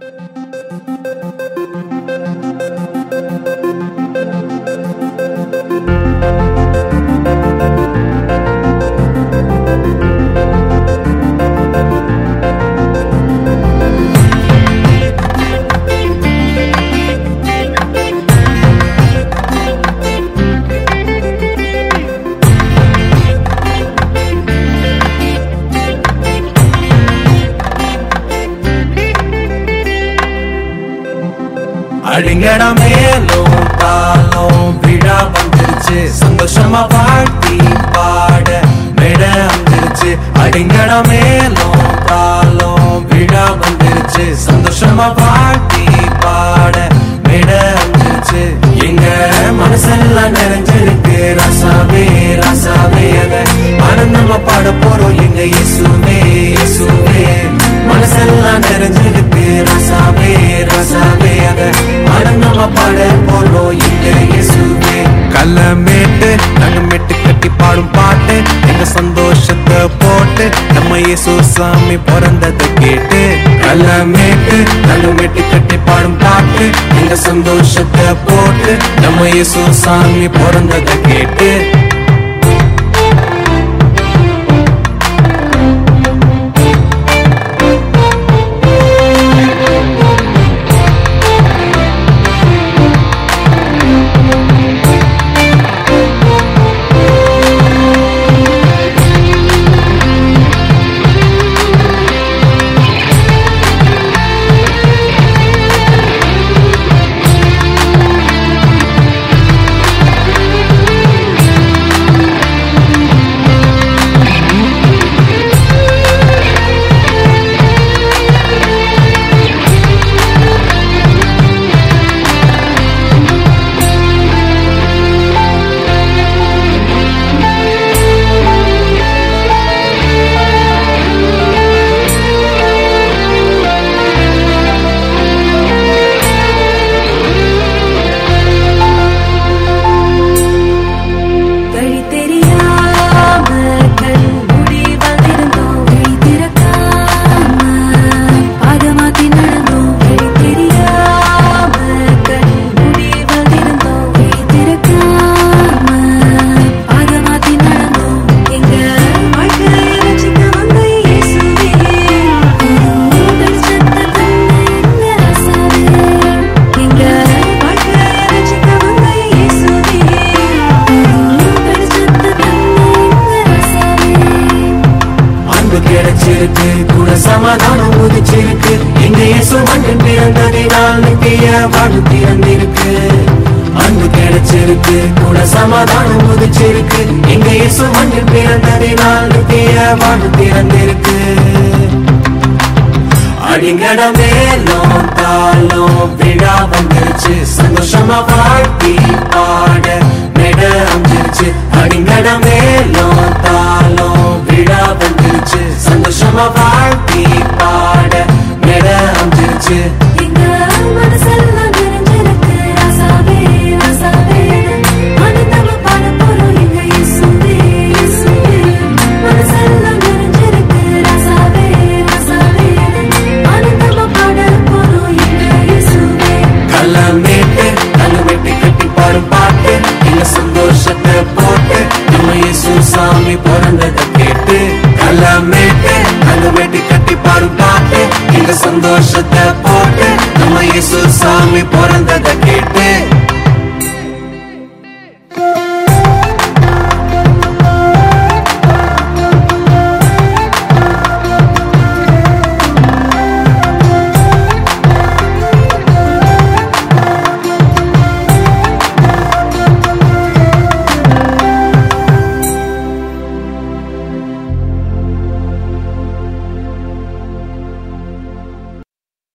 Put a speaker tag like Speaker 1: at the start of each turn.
Speaker 1: அடிங்கடா மேலும் தாளம் விழா வந்துருச்சு சந்தோஷமா வாழ்த்தி பாட மேட வந்துருச்சு அடிங்கடா மேலும் தாளம் விழா வந்துருச்சு சந்தோஷமா வாழ்த்தி பாட மேட வந்துருச்சு எங்க மனசெல்லாம் நிறைஞ்சிருக்கு ரசாவே ரசாவே அத ஆனந்தமா பாட போறோம் எங்க இயேசுவே இயேசுவே மனசெல்லாம் நிறைஞ்சிருக்கு ரசாவே ரசாவே அத ஆனந்தமா பாட போறோம் எங்க இயேசுவே கல்லமேட்டு நாங்க மெட்டு கட்டி பாடும் பாட்டு எங்க சந்தோஷத்தை போட்டு நம்ம இயேசு சாமி பிறந்ததை கேட்டு கல்லமேட்டு நாங்க மெட்டு கட்டி பாடும் பாட்டு எங்க சந்தோஷத்தை போட்டு நம்ம இயேசு சாமி பிறந்ததை கேட்டு
Speaker 2: வழி தெரியாம கண் மூடி வந்திருந்தோம் வழி திறக்காம பாதமாத்தி நடந்தோம் வழி தெரியாம கண் மூடி வந்திருந்தோம் வழி திறக்காம பாதமாத்தி நடந்தோம் எங்க வாழ்க்கையை ரசிக்க வந்த இயேசுவே வெளிச்சத்தை தந்த எங்க ராசாவே எங்க வாழ்க்கையை ரசிக்க வந்த இயேசுவே வெளிச்சத்தை தந்த எங்க ராசாவே
Speaker 1: அன்பு கிடைச்சிருக்கு கூட சமாதானம் உதிச்சிருக்கு எங்க இயேசு மண்ணில் பிறந்ததினால் நித்திய வாழ்வு திறந்திருக்கு அன்பு கிடைச்சிருக்கு கூட சமாதானம் உதிச்சிருக்கு எங்க இயேசு மண்ணில் பிறந்ததினால் நித்திய வாழ்வு திறந்திருக்கு அடிங்கட மேலும் தாளம் விழா வந்துருச்சு சந்தோஷமா வாழ்த்தி பாட மெட அமைஞ்சிருச்சு அடிங்கட மேலும் தாளம் விழா வந்துருச்சு சந்தோஷமா வாழ்த்தி பாட மெட அமைஞ்சிருச்சு
Speaker 2: எங்க மனசெல்லாம் நிறைஞ்சிருக்கு ராசாவே ராசாவே ஆனந்தமா பாட போறோம் எங்க இயேசுவே இயேசுவே மனசெல்லாம் நிறைஞ்சிருக்கு ராசாவே ராசாவே ஆனந்தமா பாட போறோம் எங்க இயேசுவே
Speaker 1: கல்லமேட்டு கல்லமேட்டு கட்டி பாடும் பாட்டு எங்க சந்தோஷத்தை போட்டு நம்ம இயேசு சாமி பிறந்ததை கேட்டு கல்லமேட்டு கல்லமேட்டு கட்டி பாடும் பாட்டு எங்க சந்தோஷத்தை போட்டு நம்ம இயேசு சாமி பிறந்ததை கேட்டு